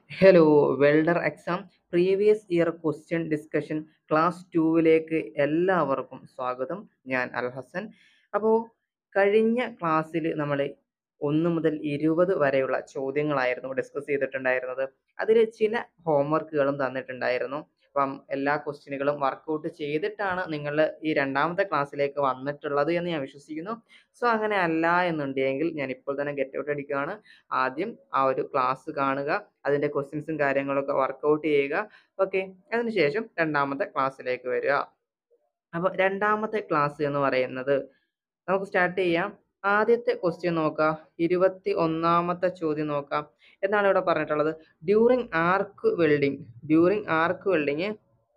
Hello welder exam previous year question discussion class ടൂവിലേക്ക് എല്ലാവർക്കും സ്വാഗതം ഞാൻ അൽ ഹസൻ അപ്പോൾ കഴിഞ്ഞ ക്ലാസ്സിൽ നമ്മൾ ഒന്ന് മുതൽ ഇരുപത് വരെയുള്ള ചോദ്യങ്ങളായിരുന്നു ഡിസ്കസ് ചെയ്തിട്ടുണ്ടായിരുന്നത് അതിൽ ചില ഹോംവർക്കുകളും തന്നിട്ടുണ്ടായിരുന്നു അപ്പം എല്ലാ ക്വസ്റ്റ്യനുകളും വർക്കൗട്ട് ചെയ്തിട്ടാണ് നിങ്ങൾ ഈ രണ്ടാമത്തെ ക്ലാസ്സിലേക്ക് വന്നിട്ടുള്ളത് എന്ന് ഞാൻ വിശ്വസിക്കുന്നു സോ അങ്ങനെ അല്ല എന്നുണ്ടെങ്കിൽ ഞാൻ ഇപ്പോൾ തന്നെ ഗെറ്റ് ഔട്ട് അടിക്കുകയാണ് ആദ്യം ആ ഒരു ക്ലാസ് കാണുക അതിൻ്റെ ക്വസ്റ്റ്യൻസും കാര്യങ്ങളൊക്കെ വർക്കൗട്ട് ചെയ്യുക ഓക്കെ അതിനുശേഷം രണ്ടാമത്തെ ക്ലാസ്സിലേക്ക് വരിക അപ്പോൾ രണ്ടാമത്തെ ക്ലാസ് എന്ന് പറയുന്നത് നമുക്ക് സ്റ്റാർട്ട് ചെയ്യാം ആദ്യത്തെ ക്വസ്റ്റ്യൻ നോക്കാം ഇരുപത്തി ഒന്നാമത്തെ ചോദ്യം നോക്കാം എന്താണ് ഇവിടെ പറഞ്ഞിട്ടുള്ളത് during arc welding during arc welding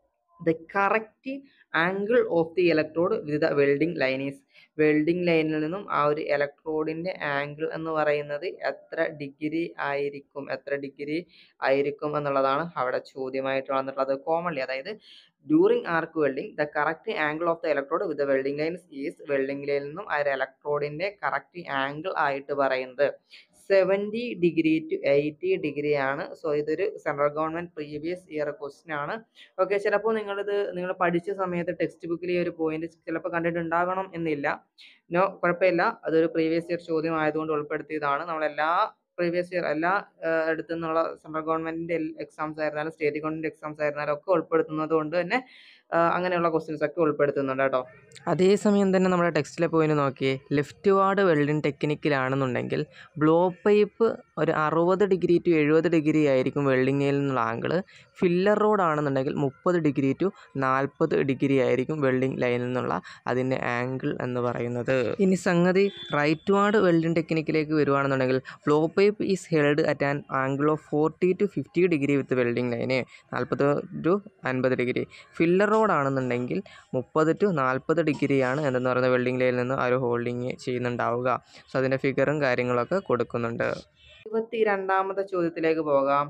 the correct angle of the electrode with the welding line is welding ലൈനിൽ നിന്നും ആ ഒരു ഇലക്ട്രോഡിൻ്റെ ആംഗിൾ എന്ന് പറയുന്നത് എത്ര ഡിഗ്രി ആയിരിക്കും എത്ര ഡിഗ്രി ആയിരിക്കും എന്നുള്ളതാണ് അവിടെ ചോദ്യമായിട്ട് വന്നിട്ടുള്ളത് കോമൺലി അതായത് during arc welding the correct angle of the electrode with welding lines is welding ലൈനിൽ നിന്നും ആ ഒരു ഇലക്ട്രോഡിൻ്റെ കറക്റ്റ് ആംഗിൾ ആയിട്ട് പറയുന്നത് seventy degree to eighty degree ആണ് സോ ഇതൊരു central government previous year question ആണ് ഓക്കെ ചിലപ്പോൾ നിങ്ങളിത് നിങ്ങൾ പഠിച്ച സമയത്ത് ടെക്സ്റ്റ് ബുക്കിൽ ഈ ഒരു പോയിന്റ് ചിലപ്പോൾ കണ്ടിട്ടുണ്ടാകണം എന്നില്ല നോ കുഴപ്പമില്ല അതൊരു പ്രീവിയസ് ഇയർ ചോദ്യം ആയതുകൊണ്ട് ഉൾപ്പെടുത്തിയതാണ് നമ്മളെല്ലാ പ്രീവിയസ് ഇയർ എല്ലാ അടുത്തു നിന്നുള്ള സെൻട്രൽ ഗവൺമെൻറ്റിൻ്റെ എക്സാംസ് ആയിരുന്നാലും സ്റ്റേറ്റ് ഗവൺമെൻറ് എക്സാംസ് ആയിരുന്നാലും ഒക്കെ ഉൾപ്പെടുത്തുന്നത് കൊണ്ട് തന്നെ അങ്ങനെയുള്ള ക്വസ്റ്റ്യൻസ് ഒക്കെ ഉൾപ്പെടുത്തുന്നുണ്ട് കേട്ടോ അതേസമയം തന്നെ നമ്മുടെ ടെക്സ്റ്റിലെ പോയിന്റ് നോക്കിയേ ലെഫ്റ്റ് വാർഡ് വെൽഡിംഗ് ടെക്നിക്കിലാണെന്നുണ്ടെങ്കിൽ ബ്ലോ പൈപ്പ് ഒരു അറുപത് ഡിഗ്രി ടു എഴുപത് ഡിഗ്രി ആയിരിക്കും വെൽഡിങ്ങിൽ നിന്നുള്ള ആംഗിൾ ഫില്ലർ റോഡ് ആണെന്നുണ്ടെങ്കിൽ മുപ്പത് ഡിഗ്രി ടു നാൽപ്പത് ഡിഗ്രി ആയിരിക്കും വെൽഡിംഗ് ലൈനിൽ നിന്നുള്ള അതിൻ്റെ ആംഗിൾ എന്ന് പറയുന്നത് ഇനി സംഗതി റൈറ്റ് വാർഡ് വെൽഡിംഗ് ടെക്നിക്കിലേക്ക് വരുവാണെന്നുണ്ടെങ്കിൽ blow pipe is held at an angle of forty to fifty degree with welding line നാൽപ്പത് ടു അൻപത് ഡിഗ്രി ഫില്ലർ റോഡ് ആണെന്നുണ്ടെങ്കിൽ മുപ്പത് ടു നാൽപ്പത് ഡിഗ്രിയാണ് എന്തെന്ന് പറയുന്ന വെൽഡിംഗ് ലൈനിൽ നിന്ന് ആ ഒരു ഹോൾഡിങ് ചെയ്യുന്നുണ്ടാവുക സോ അതിൻ്റെ ഫിഗറും കാര്യങ്ങളൊക്കെ കൊടുക്കുന്നുണ്ട് ഇരുപത്തി രണ്ടാമത്തെ ചോദ്യത്തിലേക്ക് പോകാം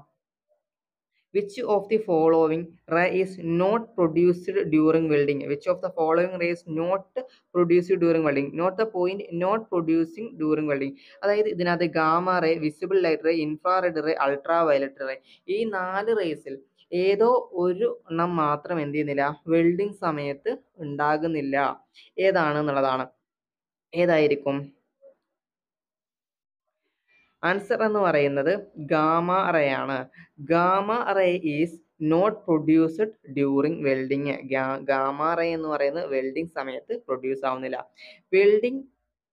which of the following ray is not produced during welding which of the following ray is not produced during welding note the point not producing during welding അതായത് ഇതിനകത്ത് gamma ray visible light ray infrared ray ultraviolet ray ഈ നാല് റേസിൽ ഏതോ ഒരു എണ്ണം മാത്രം എന്ത് ചെയ്യുന്നില്ല വെൽഡിങ് സമയത്ത് ഉണ്ടാകുന്നില്ല ഏതാണ് എന്നുള്ളതാണ് ഏതായിരിക്കും ആൻസർ എന്ന് പറയുന്നത് ഗാമ റേ ആണ് gamma ray is not produced during welding gamma ray എന്ന് പറയുന്നത് വെൽഡിങ് സമയത്ത് പ്രൊഡ്യൂസ് ആവുന്നില്ല welding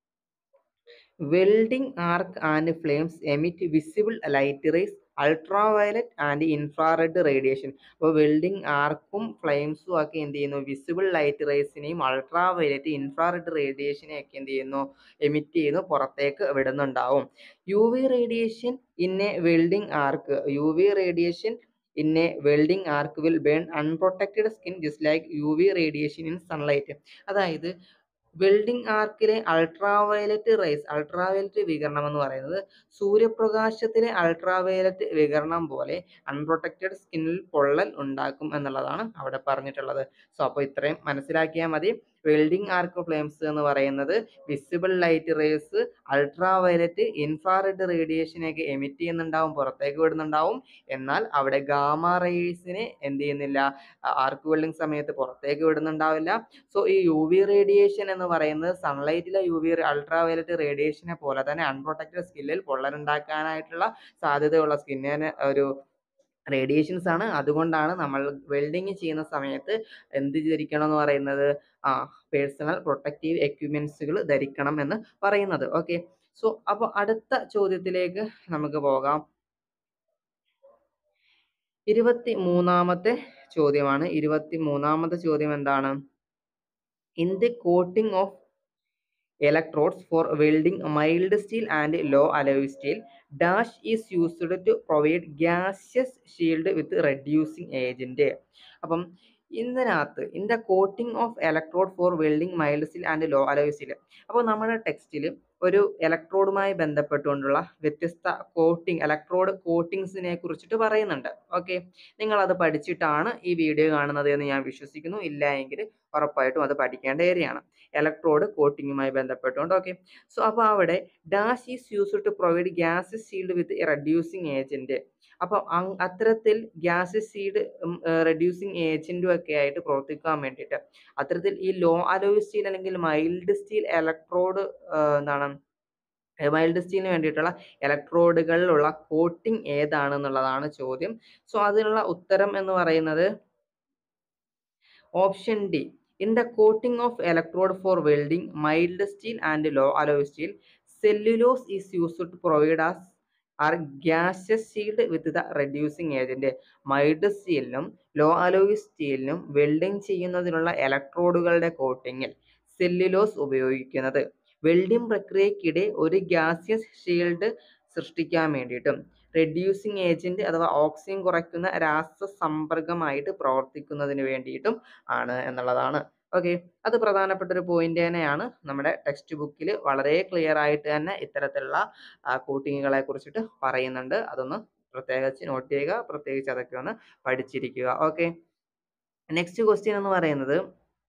welding arc and flames emit visible light rays ultraviolet and infrared radiation അപ്പോൾ വെൽഡിങ് ആർക്കും ഫ്ലെയിംസും ഒക്കെ എന്ത് ചെയ്യുന്നു വിസിബിൾ ലൈറ്റ് റേസിനെയും അൾട്രാ വയലറ്റ് ഇൻഫ്രാറെഡ് റേഡിയേഷനെയും ഒക്കെ എന്ത് ചെയ്യുന്നു എമിറ്റ് ചെയ്യുന്നു പുറത്തേക്ക് വിടുന്നുണ്ടാവും U V radiation in a welding arc U V radiation in a welding arc will burn unprotected skin just like U V radiation in sunlight അതായത് welding ആർക്കിലെ അൾട്രാവയലറ്റ് റേസ് അൾട്രാവയലറ്റ് വികരണം എന്ന് പറയുന്നത് സൂര്യപ്രകാശത്തിലെ അൾട്രാവയലറ്റ് വികരണം പോലെ unprotected സ്കിന്നിൽ പൊള്ളൽ ഉണ്ടാക്കും എന്നുള്ളതാണ് അവിടെ പറഞ്ഞിട്ടുള്ളത് സോ അപ്പോൾ ഇത്രയും മനസ്സിലാക്കിയാൽ മതി വെൽഡിംഗ് ആർക്ക് ഫ്ലെയിംസ് എന്ന് പറയുന്നത് visible light rays ultraviolet infrared റേഡിയേഷനെയൊക്കെ എമിറ്റ് ചെയ്യുന്നുണ്ടാവും പുറത്തേക്ക് വിടുന്നുണ്ടാവും എന്നാൽ അവിടെ ഗാമ റേസിനെ എന്ത് ചെയ്യുന്നില്ല ആർക്ക് വെൽഡിംഗ് സമയത്ത് പുറത്തേക്ക് വിടുന്നുണ്ടാവില്ല സോ ഈ യു വി റേഡിയേഷൻ എന്ന് പറയുന്നത് സൺലൈറ്റിലെ യു വി അൾട്രാവയലറ്റ് റേഡിയേഷനെ പോലെ തന്നെ അൺപ്രൊട്ടക്റ്റഡ് സ്കിന്നിൽ പൊള്ളലുണ്ടാക്കാനായിട്ടുള്ള സാധ്യതയുള്ള സ്കിന്നിന് ഒരു റേഡിയേഷൻസ് ആണ് അതുകൊണ്ടാണ് നമ്മൾ വെൽഡിങ് ചെയ്യുന്ന സമയത്ത് എന്ത് ധരിക്കണം എന്ന് പറയുന്നത് ആ പേഴ്സണൽ പ്രൊട്ടക്റ്റീവ് എക്യുപ്മെൻസുകൾ ധരിക്കണം എന്ന് പറയുന്നത് ഓക്കെ സോ അപ്പോൾ അടുത്ത ചോദ്യത്തിലേക്ക് നമുക്ക് പോകാം ഇരുപത്തി മൂന്നാമത്തെ ചോദ്യമാണ് ഇരുപത്തി മൂന്നാമത്തെ ചോദ്യം എന്താണ് in the coating of electrodes for welding mild steel and low alloy steel dash is used to provide gaseous shield with reducing agent അപ്പം ഇതിനകത്ത് in the coating of electrode for welding mild steel and low alloy steel അപ്പോൾ നമ്മുടെ ടെക്സ്റ്റിൽ ഒരു ഇലക്ട്രോഡുമായി ബന്ധപ്പെട്ടുകൊണ്ടുള്ള വ്യത്യസ്ത coating electrode കോട്ടിങ്സിനെ കുറിച്ചിട്ട് പറയുന്നുണ്ട് ഓക്കെ നിങ്ങൾ അത് പഠിച്ചിട്ടാണ് ഈ വീഡിയോ കാണുന്നത് എന്ന് ഞാൻ വിശ്വസിക്കുന്നു ഇല്ല എങ്കിൽ ഉറപ്പായിട്ടും അത് പഠിക്കേണ്ട ഏരിയയാണ് ഇലക്ട്രോഡ് കോട്ടിങ്ങുമായി ബന്ധപ്പെട്ടുകൊണ്ട് ഓക്കെ സോ അപ്പോൾ അവിടെ dash is use to provide gas shield with reducing agent അപ്പോൾ അത്തരത്തിൽ ഗ്യാസ് സീഡ് റെഡ്യൂസിങ് ഏജന്റും ഒക്കെ ആയിട്ട് പ്രവർത്തിക്കാൻ വേണ്ടിയിട്ട് അത്തരത്തിൽ ഈ ലോ അലോയ് സ്റ്റീൽ അല്ലെങ്കിൽ മൈൽഡ് സ്റ്റീൽ ഇലക്ട്രോഡ് എന്താണ് മൈൽഡ് സ്റ്റീലിന് വേണ്ടിയിട്ടുള്ള ഇലക്ട്രോഡുകളിലുള്ള കോട്ടിംഗ് ഏതാണെന്നുള്ളതാണ് ചോദ്യം സോ അതിനുള്ള ഉത്തരം എന്ന് പറയുന്നത് option D in the coating of electrode for welding mild steel and low alloy steel cellulose is used to provide as are gases shield with the reducing agent mild സ്റ്റീലിനും low alloy സ്റ്റീലിനും welding ചെയ്യുന്നതിനുള്ള ഇലക്ട്രോഡുകളുടെ കോട്ടിങ്ങിൽ cellulose ഉപയോഗിക്കുന്നത് welding പ്രക്രിയക്കിടെ ഒരു gaseous shield സൃഷ്ടിക്കാൻ വേണ്ടിയിട്ടും reducing agent അഥവാ oxygen കുറയ്ക്കുന്ന രാസസമ്പർക്കമായിട്ട് പ്രവർത്തിക്കുന്നതിന് വേണ്ടിയിട്ടും ആണ് എന്നുള്ളതാണ് ഓക്കെ അത് പ്രധാനപ്പെട്ട ഒരു പോയിന്റ് തന്നെയാണ് നമ്മുടെ ടെക്സ്റ്റ് ബുക്കിൽ വളരെ ക്ലിയർ ആയിട്ട് തന്നെ ഇത്തരത്തിലുള്ള കോട്ടിങ്ങുകളെ കുറിച്ചിട്ട് പറയുന്നുണ്ട് അതൊന്ന് പ്രത്യേകിച്ച് നോട്ട് ചെയ്യുക പ്രത്യേകിച്ച് അതൊക്കെ ഒന്ന് പഠിച്ചിരിക്കുക ഓക്കെ നെക്സ്റ്റ് ക്വസ്റ്റ്യൻ എന്ന് പറയുന്നത്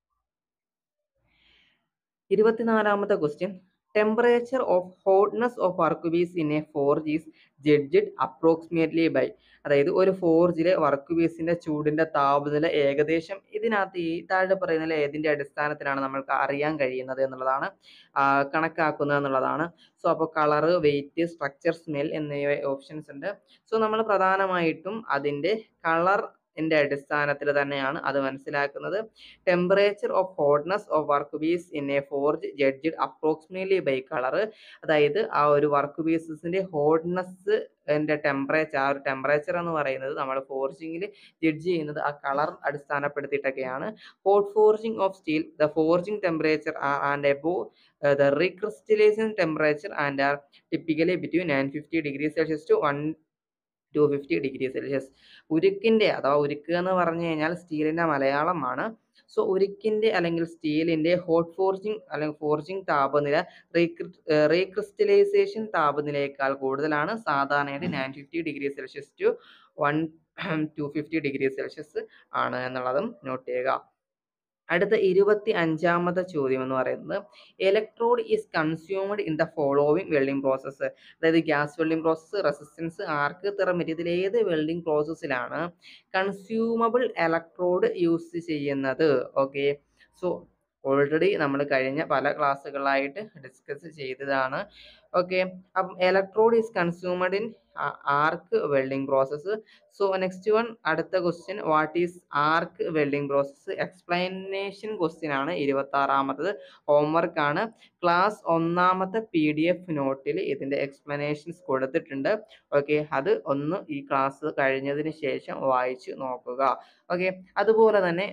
ഇരുപത്തിനാലാമത്തെ question temperature of hotness of work piece in a forge is judged approximately by അതായത് ഒരു ഫോർജിലെ വർക്ക് പീസിന്റെ ചൂടിന്റെ താപനില ഏകദേശം ഇതിനകത്ത് ഈ താഴെ പറയുന്നതിൽ ഏതിന്റെ അടിസ്ഥാനത്തിലാണ് നമ്മൾക്ക് അറിയാൻ കഴിയുന്നത് എന്നുള്ളതാണ് കണക്കാക്കുന്നത് എന്നുള്ളതാണ് സോ അപ്പോൾ കളറ് വെയിറ്റ് സ്ട്രക്ചർ സ്മെൽ എന്നിവ ഓപ്ഷൻസ് ഉണ്ട് സോ നമ്മൾ പ്രധാനമായിട്ടും അതിൻ്റെ കളർ ന്റെ അടിസ്ഥാനത്തിൽ തന്നെയാണ് അത് മനസ്സിലാക്കുന്നത് temperature of hotness of work piece in a forge judged approximately by colour അതായത് ആ ഒരു വർക്ക് പീസസിന്റെ ഹോട്ട്നെസ് ന്റെ ടെമ്പറേച്ചർ ആ ഒരു ടെമ്പറേച്ചർ എന്ന് പറയുന്നത് നമ്മൾ ഫോർജിങ്ങിൽ ജഡ്ജ് ചെയ്യുന്നത് ആ കളർ അടിസ്ഥാനപ്പെടുത്തിയിട്ടൊക്കെയാണ് hot forging of steel the forging temperature and above the recrystallisation temperature and are typically between nine fifty degree Celsius to one two fifty degree Celsius ഉരുക്കിൻ്റെ അഥവാ ഉരുക്ക് എന്ന് പറഞ്ഞു കഴിഞ്ഞാൽ സ്റ്റീലിൻ്റെ മലയാളമാണ് സോ ഉരുക്കിൻ്റെ അല്ലെങ്കിൽ സ്റ്റീലിൻ്റെ ഹോട്ട് ഫോർജിങ് അല്ലെങ്കിൽ ഫോർജിങ് താപനില റീക്രിസ്റ്റലൈസേഷൻ താപനിലയേക്കാൾ കൂടുതലാണ് സാധാരണയായിട്ട് nine fifty degree Celsius to one two fifty degree Celsius ആണ് എന്നുള്ളതും നോട്ട് ചെയ്യുക അടുത്ത ഇരുപത്തി അഞ്ചാമത്തെ ചോദ്യം എന്ന് പറയുന്നത് electrode is consumed in the following welding process അതായത് gas welding process resistance arc thermit ഇതിൽ ഏത് വെൽഡിംഗ് പ്രോസസ്സിലാണ് കൺസ്യൂമബിൾ ഇലക്ട്രോഡ് യൂസ് ചെയ്യുന്നത് ഓക്കെ സോ ഓൾറെഡി നമ്മൾ കഴിഞ്ഞ പല ക്ലാസ്സുകളായിട്ട് ഡിസ്കസ് ചെയ്തതാണ് ഓക്കെ അപ്പം electrode is consumed in arc welding process so next one അടുത്ത question what is arc welding process explanation question ആണ് ഇരുപത്തി ആറാമത്തത് ഹോംവർക്ക് ആണ് ക്ലാസ് ഒന്നാമത്തെ പി ഡി എഫ് നോട്ടിൽ ഇതിൻ്റെ എക്സ്പ്ലനേഷൻസ് കൊടുത്തിട്ടുണ്ട് ഓക്കെ അത് ഒന്ന് ഈ ക്ലാസ് കഴിഞ്ഞതിന് ശേഷം വായിച്ച് നോക്കുക ഓക്കെ അതുപോലെ തന്നെ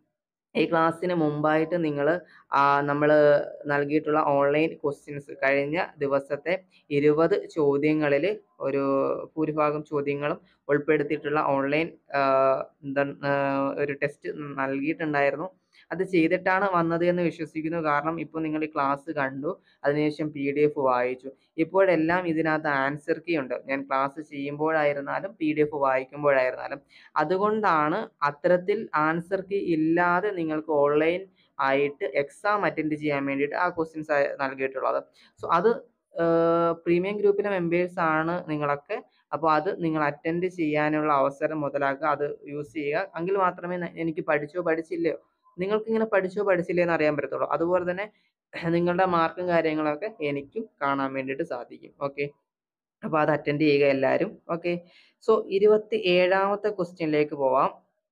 ഈ ക്ലാസ്സിന് മുമ്പായിട്ട് നിങ്ങൾ നമ്മൾ നൽകിയിട്ടുള്ള ഓൺലൈൻ ക്വസ്റ്റ്യൻസ് കഴിഞ്ഞ ദിവസത്തെ ഇരുപത് ചോദ്യങ്ങളിൽ ഒരു ഭൂരിഭാഗം ചോദ്യങ്ങളും ഉൾപ്പെടുത്തിയിട്ടുള്ള ഓൺലൈൻ എന്താ ഒരു ടെസ്റ്റ് നൽകിയിട്ടുണ്ടായിരുന്നു അത് ചെയ്തിട്ടാണ് വന്നത് എന്ന് വിശ്വസിക്കുന്നു കാരണം ഇപ്പോൾ നിങ്ങൾ ഈ ക്ലാസ് കണ്ടു അതിനുശേഷം പി ഡി എഫ് വായിച്ചു ഇപ്പോഴെല്ലാം ഇതിനകത്ത് ആൻസർ കീ ഉണ്ട് ഞാൻ ക്ലാസ് ചെയ്യുമ്പോഴായിരുന്നാലും പി ഡി എഫ് വായിക്കുമ്പോഴായിരുന്നാലും അതുകൊണ്ടാണ് അത്തരത്തിൽ ആൻസർ കീ ഇല്ലാതെ നിങ്ങൾക്ക് ഓൺലൈൻ ആയിട്ട് എക്സാം അറ്റൻഡ് ചെയ്യാൻ വേണ്ടിയിട്ട് ആ ക്വസ്റ്റ്യൻസ് നൽകിയിട്ടുള്ളത് സോ അത് പ്രീമിയം ഗ്രൂപ്പിലെ മെമ്പേഴ്സ് ആണ് നിങ്ങളൊക്കെ അപ്പോൾ അത് നിങ്ങൾ അറ്റൻഡ് ചെയ്യാനുള്ള അവസരം മുതലാക്കുക അത് യൂസ് ചെയ്യുക എങ്കിൽ മാത്രമേ എനിക്ക് പഠിച്ചോ പഠിച്ചില്ലയോ നിങ്ങൾക്ക് ഇങ്ങനെ പഠിച്ചോ പഠിച്ചില്ലേ എന്ന് അറിയാൻ പറ്റത്തുള്ളൂ അതുപോലെ തന്നെ നിങ്ങളുടെ മാർക്കും കാര്യങ്ങളൊക്കെ എനിക്കും കാണാൻ വേണ്ടിയിട്ട് സാധിക്കും ഓക്കെ അപ്പോൾ അത് അറ്റൻഡ് ചെയ്യുക എല്ലാവരും ഓക്കെ സോ ഇരുപത്തി ഏഴാമത്തെ ക്വസ്റ്റ്യനിലേക്ക് പോവാം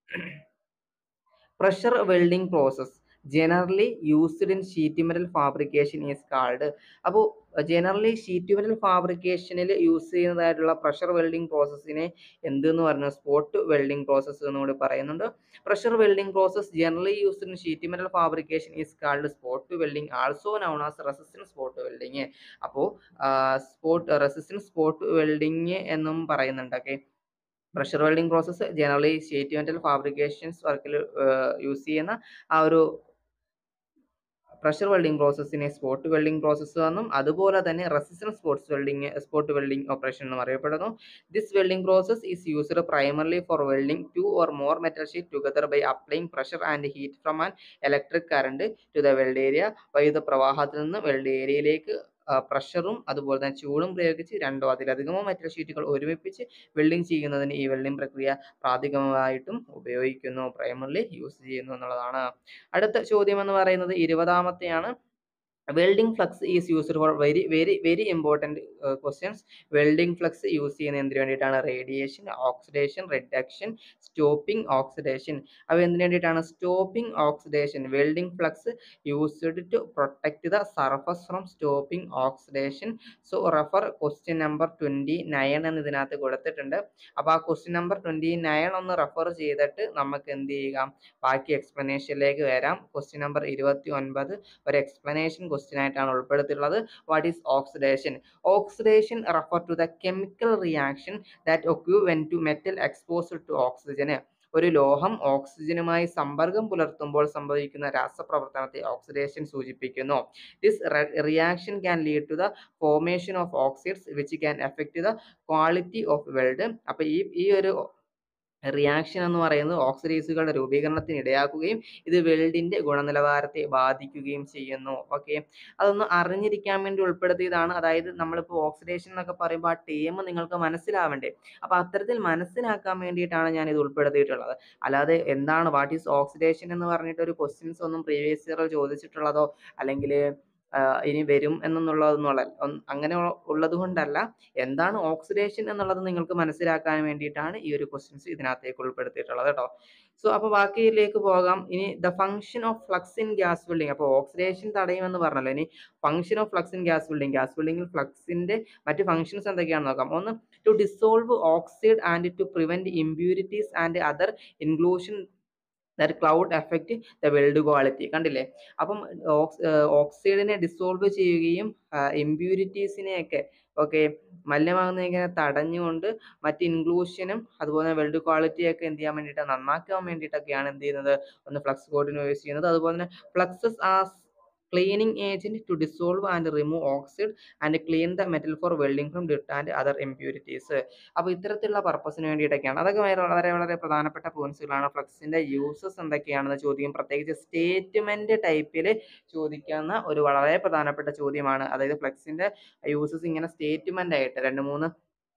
pressure welding process generally used in sheet metal fabrication is called അപ്പോൾ ജനറലി ഷീറ്റ് മെറ്റൽ ഫാബ്രിക്കേഷനിൽ യൂസ് ചെയ്യുന്നതായിട്ടുള്ള പ്രഷർ വെൽഡിംഗ് പ്രോസസ്സിനെ എന്തെന്ന് പറഞ്ഞു സ്പോട്ട് വെൽഡിംഗ് പ്രോസസ്സ് എന്നുകൂടി പറയുന്നുണ്ട് pressure welding process generally used in sheet metal fabrication is called spot welding also known as resistance spot welding അപ്പോൾ spot resistance spot welding എന്നും പറയുന്നുണ്ട് okay pressure welding process generally sheet metal fabrications വർക്കിൽ use ചെയ്യുന്ന ആ ഒരു pressure welding പ്രോസസ്സിനെ spot welding process എന്നും അതുപോലെ തന്നെ resistance sports welding spot welding operation എന്നും അറിയപ്പെടുന്നു this welding process is used primarily for welding two or more metal sheet together by applying pressure and heat from an electric current to the weld area വൈദ്യുത പ്രവാഹത്തിൽ നിന്ന് weld ഏരിയയിലേക്ക് പ്രഷറും അതുപോലെ തന്നെ ചൂടും പ്രയോഗിച്ച് രണ്ടോ അതിലധികമോ മെറ്റൽ ഷീറ്റുകൾ ഒരുമിപ്പിച്ച് വെൽഡിംഗ് ചെയ്യുന്നതിന് ഈ വെൽഡിംഗ് പ്രക്രിയ പ്രാഥമികമായിട്ടും ഉപയോഗിക്കുന്നു പ്രൈമറിലി യൂസ് ചെയ്യുന്നു എന്നുള്ളതാണ് അടുത്ത ചോദ്യം എന്ന് പറയുന്നത് ഇരുപതാമത്തെയാണ് welding flux is used for very very very important questions welding flux use ചെയ്യുന്ന എന്തിനു വേണ്ടിയിട്ടാണ് radiation oxidation reduction stopping oxidation അവ എന്തിനു വേണ്ടിയിട്ടാണ് stopping oxidation welding flux used to protect the surface from stopping oxidation so refer question number twenty nine എന്ന് ഇതിനകത്ത് കൊടുത്തിട്ടുണ്ട് അപ്പോൾ ആ ക്വസ്റ്റ്യൻ നമ്പർ ട്വൻറ്റി നയൻ ഒന്ന് റെഫർ ചെയ്തിട്ട് നമുക്ക് എന്ത് ചെയ്യുക ബാക്കി എക്സ്പ്ലനേഷനിലേക്ക് വരാം ക്വസ്റ്റ്യൻ നമ്പർ ഇരുപത്തി ഒൻപത് ഒരു എക്സ്പ്ലനേഷൻ ക്വസ്റ്റ്യൻ ആയിട്ടാണ് ഉൾപ്പെടുത്തിയിട്ടുള്ളത് what is oxidation oxidation refer to the chemical reaction that occur when to metal exposed to oxygen ഒരു ലോഹം ഓക്സിജനുമായി സമ്പർക്കം പുലർത്തുമ്പോൾ സംഭവിക്കുന്ന രാസപ്രവർത്തനത്തെ ഓക്സിഡേഷൻ സൂചിപ്പിക്കുന്നു this reaction can lead to the formation of oxides which can effect the quality of weld അപ്പോൾ ഈ ഈ ഒരു റിയാക്ഷൻ എന്ന് പറയുന്നത് ഓക്സിഡൈസുകളുടെ രൂപീകരണത്തിന് ഇടയാക്കുകയും ഇത് വെൽഡിന്റെ ഗുണനിലവാരത്തെ ബാധിക്കുകയും ചെയ്യുന്നു ഓക്കെ അതൊന്ന് അറിഞ്ഞിരിക്കാൻ വേണ്ടി ഉൾപ്പെടുത്തിയതാണ് അതായത് നമ്മളിപ്പോൾ ഓക്സിഡേഷൻ എന്നൊക്കെ പറയുമ്പോൾ ആ ടീം നിങ്ങൾക്ക് മനസ്സിലാവണ്ടേ അപ്പോൾ അത്തരത്തിൽ മനസ്സിലാക്കാൻ വേണ്ടിയിട്ടാണ് ഞാൻ ഇത് ഉൾപ്പെടുത്തിയിട്ടുള്ളത് അല്ലാതെ എന്താണ് വാട്ട് ഈസ് ഓക്സിഡേഷൻ എന്ന് പറഞ്ഞിട്ട് ഒരു ക്വസ്റ്റ്യൻസ് ഒന്നും പ്രീവിയസ് ഇയർ ചോദിച്ചിട്ടുള്ളതോ അല്ലെങ്കിൽ ഇനി വരും എന്നുള്ളതൊന്നുള്ള അങ്ങനെ ഉള്ളത് കൊണ്ടല്ല എന്താണ് ഓക്സിഡേഷൻ എന്നുള്ളത് നിങ്ങൾക്ക് മനസ്സിലാക്കാൻ വേണ്ടിയിട്ടാണ് ഈ ഒരു ക്വസ്റ്റ്യൻസ് ഇതിനകത്തേക്ക് ഉൾപ്പെടുത്തിയിട്ടുള്ളത് കേട്ടോ സോ അപ്പോൾ ബാക്കിയിലേക്ക് പോകാം ഇനി the function of flux in gas welding അപ്പോൾ ഓക്സിഡേഷൻ തടയുമെന്ന് പറഞ്ഞല്ലോ ഇനി function of flux in gas welding gas ബിൽഡിംഗിൽ ഫ്ലക്സിന്റെ മറ്റ് ഫംഗ്ഷൻസ് എന്തൊക്കെയാണെന്ന് നോക്കാം ഒന്ന് to dissolve oxide and to prevent impurities and other inclusion that could effect the weld quality കണ്ടില്ലേ അപ്പം ഓക്സൈഡിനെ ഡിസോൾവ് ചെയ്യുകയും ഇമ്പ്യൂരിറ്റീസിനെയൊക്കെ ഓക്കെ മലിനമാകുന്നതിനെ തടഞ്ഞുകൊണ്ട് മറ്റ് ഇൻക്ലൂഷനും അതുപോലെ വെൽഡ് ക്വാളിറ്റിയൊക്കെ എന്ത് ചെയ്യാൻ വേണ്ടിയിട്ട് നന്നാക്കാൻ വേണ്ടിയിട്ടൊക്കെയാണ് എന്ത് ചെയ്യുന്നത് ഒന്ന് ഫ്ലക്സ് കോഡിന് യൂസ് ചെയ്യുന്നത് അതുപോലെ തന്നെ fluxes as cleaning agent to dissolve and remove oxide and clean the metal for welding from ഡിrt ആൻഡ് അതർ ഇമ്പ്യൂരിറ്റീസ് അപ്പോൾ ഇത്തരത്തിലുള്ള പർപ്പസിന് വേണ്ടിയിട്ടൊക്കെയാണ് അതൊക്കെ വളരെ വളരെ പ്രധാനപ്പെട്ട പോയിന്റ്സുകളാണ് ഫ്ലക്സിന്റെ യൂസസ് എന്തൊക്കെയാണെന്ന് ചോദിക്കും പ്രത്യേകിച്ച് സ്റ്റേറ്റ്മെന്റ് ടൈപ്പിൽ ചോദിക്കുന്ന ഒരു വളരെ പ്രധാനപ്പെട്ട ചോദ്യമാണ് അതായത് ഫ്ലക്സിന്റെ യൂസസ് ഇങ്ങനെ സ്റ്റേറ്റ്മെന്റ് ആയിട്ട് രണ്ട് മൂന്ന്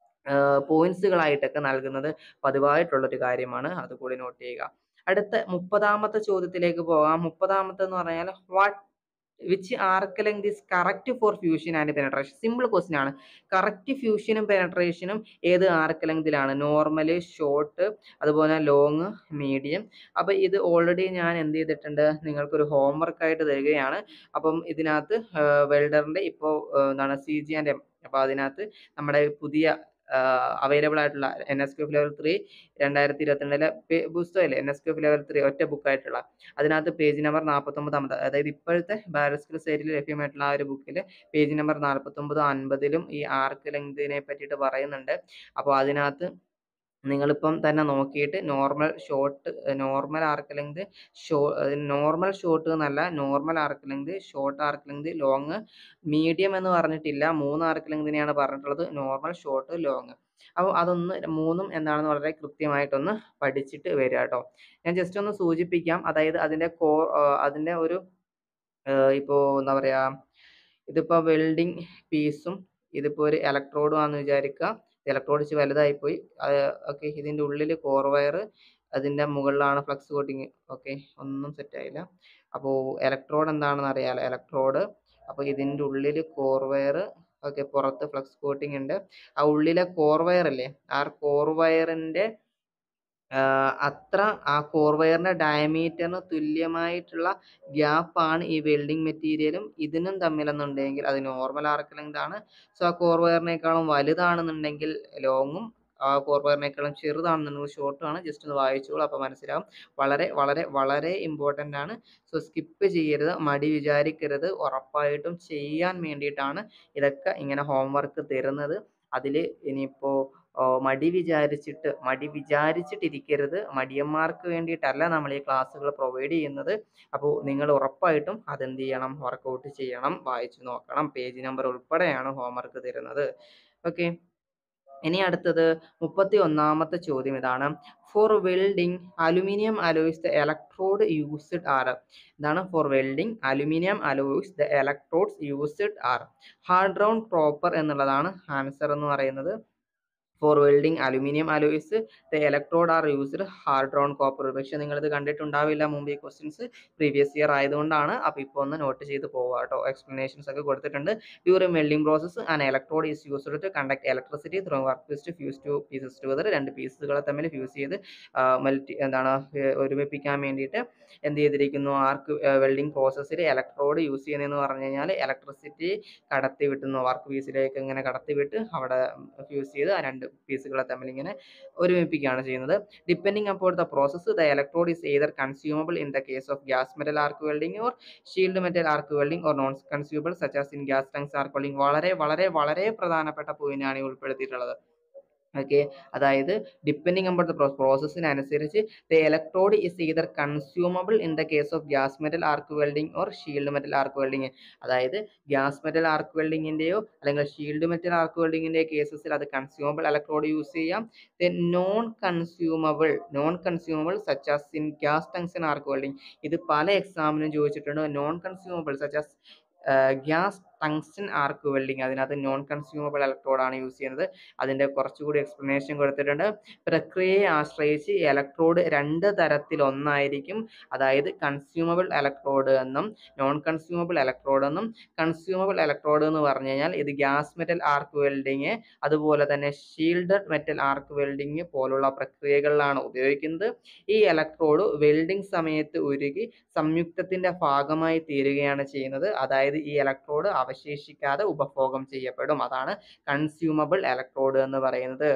പോയിന്റ്സുകളായിട്ടൊക്കെ നൽകുന്നത് പതിവായിട്ടുള്ളൊരു കാര്യമാണ് അതുകൂടി നോട്ട് ചെയ്യുക അടുത്ത മുപ്പതാമത്തെ ചോദ്യത്തിലേക്ക് പോകാം മുപ്പതാമത്തെ എന്ന് പറഞ്ഞാൽ what which arc length is correct for fusion and penetration simple question ആണ് കറക്റ്റ് ഫ്യൂഷനും പെനട്രേഷനും ഏത് ആർക്ക് ലെങ്തിലാണ് നോർമൽ ഷോർട്ട് അതുപോലെ ലോങ് മീഡിയം അപ്പോൾ ഇത് ഓൾറെഡി ഞാൻ എന്ത് ചെയ്തിട്ടുണ്ട് നിങ്ങൾക്കൊരു ഹോംവർക്ക് ആയിട്ട് തരികയാണ് അപ്പം ഇതിനകത്ത് വെൽഡറിൻ്റെ ഇപ്പോൾ എന്താണ് സി ജി ആൻഡ് എം അപ്പോൾ അതിനകത്ത് നമ്മുടെ പുതിയ അവൈലബിൾ ആയിട്ടുള്ള N S Q level three രണ്ടായിരത്തി ഇരുപത്തിരണ്ടിലെ പുസ്തകമില്ലേ N S Q level three ഒറ്റ ബുക്കായിട്ടുള്ള അതിനകത്ത് പേജ് നമ്പർ നാൽപ്പത്തൊമ്പതാമത് അതായത് ഇപ്പോഴത്തെ ബാരസ്കർ സൈറ്റിൽ ലഭ്യമായിട്ടുള്ള ആ ഒരു ബുക്കിൽ പേജ് നമ്പർ നാൽപ്പത്തൊമ്പത് അൻപതിലും ഈ ആർക്ക് ലെങ്തിനെ പറ്റിയിട്ട് പറയുന്നുണ്ട് അപ്പോൾ അതിനകത്ത് നിങ്ങളിപ്പം തന്നെ നോക്കിയിട്ട് normal short normal arc length show normal short എന്നല്ല normal arc length short arc length long medium എന്ന് പറഞ്ഞിട്ടില്ല മൂന്ന് ആർക്ക് ലെങ്തിനെയാണ് പറഞ്ഞിട്ടുള്ളത് നോർമൽ ഷോർട്ട് ലോങ് അപ്പോൾ അതൊന്ന് മൂന്നും എന്താണെന്ന് വളരെ കൃത്യമായിട്ടൊന്ന് പഠിച്ചിട്ട് വരിക കേട്ടോ ഞാൻ ജസ്റ്റ് ഒന്ന് സൂചിപ്പിക്കാം അതായത് അതിൻ്റെ കോ അതിൻ്റെ ഒരു ഇപ്പോൾ എന്താ പറയുക ഇതിപ്പോൾ വെൽഡിങ് പീസും ഇതിപ്പോൾ ഒരു ഇലക്ട്രോഡും ആണെന്ന് വിചാരിക്കുക ഇലക്ട്രോഡ് ഇച്ചിരി വലുതായിപ്പോയി ഓക്കെ ഇതിൻ്റെ ഉള്ളിൽ കോർ വയർ അതിൻ്റെ മുകളിലാണ് ഫ്ലക്സ് കോട്ടിങ് ഓക്കെ ഒന്നും സെറ്റായില്ല അപ്പോൾ ഇലക്ട്രോഡ് എന്താണെന്ന് അറിയാമല്ലോ ഇലക്ട്രോഡ് അപ്പോൾ ഇതിൻ്റെ ഉള്ളിൽ കോർ വയർ ഓക്കെ പുറത്ത് ഫ്ലക്സ് കോട്ടിങ് ഉണ്ട് ആ ഉള്ളിലെ കോർ വയർ അല്ലേ ആ കോർ വയറിൻ്റെ അത്ര ആ കോർ വയറിൻ്റെ ഡയമീറ്ററിന് തുല്യമായിട്ടുള്ള ഗ്യാപ്പാണ് ഈ വെൽഡിംഗ് മെറ്റീരിയലും ഇതിനും തമ്മിലെന്നുണ്ടെങ്കിൽ അത് നോർമൽ ആർക്ക് ലെങ്ത് ആണ് സോ ആ കോർ വയറിനേക്കാളും വലുതാണെന്നുണ്ടെങ്കിൽ ലോങ്ങും ആ കോർ വയറിനേക്കാളും ചെറുതാണെന്നുണ്ടെങ്കിൽ ഷോർട്ടും ആണ് ജസ്റ്റ് ഒന്ന് വായിച്ചോളൂ അപ്പോൾ മനസ്സിലാവും വളരെ വളരെ വളരെ ഇമ്പോർട്ടൻ്റ് ആണ് സോ സ്കിപ്പ് ചെയ്യരുത് മടി വിചാരിക്കരുത് ഉറപ്പായിട്ടും ചെയ്യാൻ വേണ്ടിയിട്ടാണ് ഇതൊക്കെ ഇങ്ങനെ ഹോംവർക്ക് തരുന്നത് അതിൽ ഇനിയിപ്പോൾ മടി വിചാരിച്ചിട്ട് മടി വിചാരിച്ചിട്ടിരിക്കരുത് മടിയന്മാർക്ക് വേണ്ടിയിട്ടല്ല നമ്മൾ ഈ ക്ലാസ്സുകൾ പ്രൊവൈഡ് ചെയ്യുന്നത് അപ്പോൾ നിങ്ങൾ ഉറപ്പായിട്ടും അതെന്ത് ചെയ്യണം വർക്കൗട്ട് ചെയ്യണം വായിച്ചു നോക്കണം പേജ് നമ്പർ ഉൾപ്പെടെയാണ് ഹോംവർക്ക് തരുന്നത് ഓക്കെ ഇനി അടുത്തത് മുപ്പത്തി ഒന്നാമത്തെ ചോദ്യം ഇതാണ് for welding aluminium alloys the electrode used are ഇതാണ് for welding aluminium alloys the electrodes used are hard round proper എന്നുള്ളതാണ് ആൻസർ എന്ന് പറയുന്നത് for welding aluminium alloys the electrode are used hard round copper പക്ഷെ നിങ്ങളിത് കണ്ടിട്ടുണ്ടാവില്ല മുമ്പ് ഈ questions previous year ആയതുകൊണ്ടാണ് അപ്പോൾ ഇപ്പോൾ ഒന്ന് നോട്ട് ചെയ്ത് പോവുക കേട്ടോ എക്സ്പ്ലനേഷൻസ് ഒക്കെ കൊടുത്തിട്ടുണ്ട് during welding process an electrode is used to conduct electricity through work piece fuse two pieces together രണ്ട് പീസുകളെ തമ്മിൽ ഫ്യൂസ് ചെയ്ത് മൾട്ടി എന്താണ് ഒരുമിപ്പിക്കാൻ വേണ്ടിയിട്ട് എന്ത് ചെയ്തിരിക്കുന്നു ആർക്ക് വെൽഡിംഗ് പ്രോസസ്സിൽ ഇലക്ട്രോഡ് യൂസ് ചെയ്യുന്നതെന്ന് പറഞ്ഞു കഴിഞ്ഞാൽ ഇലക്ട്രിസിറ്റി കടത്തി വിട്ടുന്നു വർക്ക് പീസിലേക്ക് ഇങ്ങനെ കടത്തി വിട്ട് അവിടെ ഫ്യൂസ് ചെയ്ത് ആ രണ്ട് പീസുകളെ തമ്മിൽ ഇങ്ങനെ ഒരുമിപ്പിക്കുകയാണ് ചെയ്യുന്നത് ഡിപ്പെൻഡിങ് അപ്പോൾ the process the electrode is either consumable in the case of gas metal arc welding or shield metal arc welding or non consumable such as in gas tungsten arc welding വളരെ വളരെ വളരെ പ്രധാനപ്പെട്ട പോയിന്റാണ് ഈ ഉൾപ്പെടുത്തിയിട്ടുള്ളത് okay അതായത് depending about the പ്രോസസ്സിനനുസരിച്ച് the electrode is either consumable in the case of gas metal arc welding or shield metal arc welding അതായത് ഗ്യാസ് മെറ്റൽ ആർക്ക് വെൽഡിങ്ങിൻ്റെയോ അല്ലെങ്കിൽ ഷീൽഡ് മെറ്റൽ ആർക്ക് വെൽഡിങ്ങിൻ്റെയോ കേസസിൽ അത് കൺസ്യൂമബിൾ ഇലക്ട്രോഡ് യൂസ് ചെയ്യാം then non consumable non consumable such as in gas tungsten arc welding ഇത് പല എക്സാമിനും ചോദിച്ചിട്ടുണ്ട് non consumable such as gas tungsten arc welding അതിനകത്ത് നോൺ കൺസ്യൂമബിൾ ഇലക്ട്രോഡാണ് യൂസ് ചെയ്യുന്നത് അതിൻ്റെ കുറച്ചുകൂടി എക്സ്പ്ലനേഷൻ കൊടുത്തിട്ടുണ്ട് പ്രക്രിയയെ ആശ്രയിച്ച് ഇലക്ട്രോഡ് രണ്ട് തരത്തിലൊന്നായിരിക്കും അതായത് കൺസ്യൂമബിൾ ഇലക്ട്രോഡ് എന്നും നോൺ കൺസ്യൂമബിൾ ഇലക്ട്രോഡ് എന്നും കൺസ്യൂമബിൾ ഇലക്ട്രോഡ് എന്ന് പറഞ്ഞു കഴിഞ്ഞാൽ ഇത് ഗ്യാസ് മെറ്റൽ ആർക്ക് വെൽഡിങ് അതുപോലെ തന്നെ ഷീൽഡഡ് മെറ്റൽ ആർക്ക് വെൽഡിങ് പോലുള്ള പ്രക്രിയകളിലാണ് ഉപയോഗിക്കുന്നത് ഈ ഇലക്ട്രോഡ് വെൽഡിംഗ് സമയത്ത് ഉരുകി സംയുക്തത്തിന്റെ ഭാഗമായി തീരുകയാണ് ചെയ്യുന്നത് അതായത് ഈ ഇലക്ട്രോഡ് അവശേഷിക്കാതെ ഉപഭോഗം ചെയ്യപ്പെടും അതാണ് കൺസ്യൂമബിൾ ഇലക്ട്രോഡ് എന്ന് പറയുന്നത്